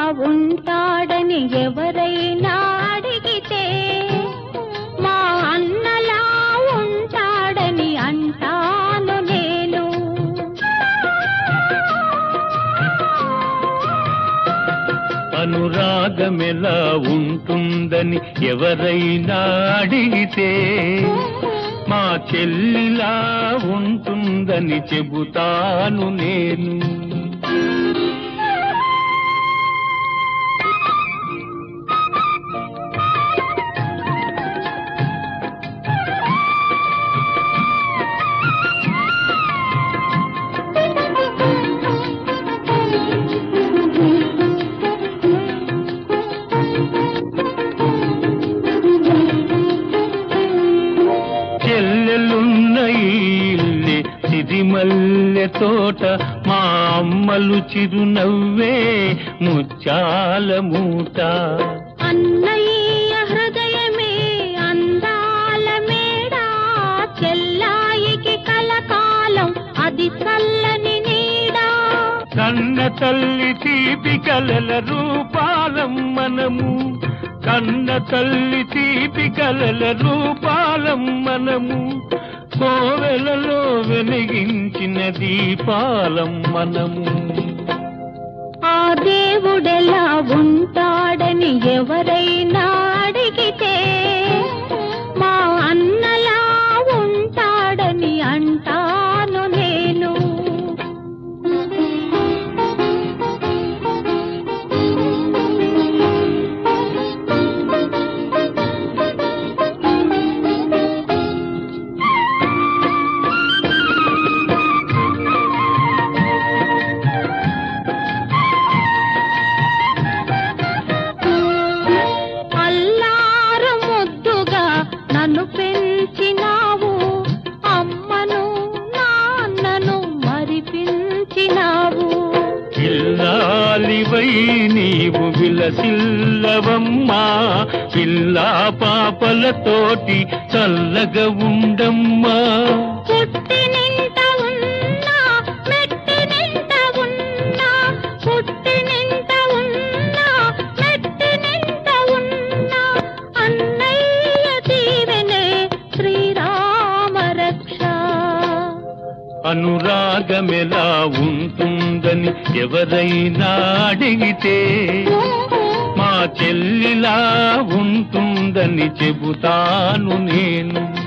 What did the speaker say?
ఉంటాడని ఎవరైనా అడిగితే మా అన్నలా ఉంటాడని అంటాను నేను అనురాగమెలా ఉంటుందని ఎవరైనా అడిగితే మా చెల్లిలా ఉంటుందని చెబుతాను నేను చెల్లెలున్న ఈ ఇల్లే సిరిమల్లె తోట మా అమ్మలు చిరునవ్వే ముచ్చాల మూట అన్నయ్య హృదయమే అందాల మేడా చెల్లాయికి కలకాలం అది చల్లని నీడా కన్న తల్లి తీపి కలల రూపాలం మనము కన్న తల్లి తీపి కలల రూపాలం మనము కోవెలలో వెలిగించిన దీపాలం మనము ఆ దేవుడెలా ఉంటాడని ఎవరైనా అడిగితే మా అన్నలా ఉంటాడని అంటాను నేను అల్లారు ముద్దుగా నన్ను పెంచినావు అమ్మను నాన్నను మరిపించినావు ఇల్లాలివై నీవు విలసిల్లవమ్మా పిల్లా పాపలతోటి చల్లగా ఉండమ్మా పుట్టి నింట ఉన్నా మెట్టి నింట ఉన్నా పుట్టి నింట ఉన్నా మెట్టి నింట ఉన్నా అన్నయ్య దీవెనే శ్రీరామ రక్ష అనురాగమెలా ఉంటుందని ఎవరైనా అడిగితే మా చెల్లిలా ఉంటుందని చెబుతాను నేను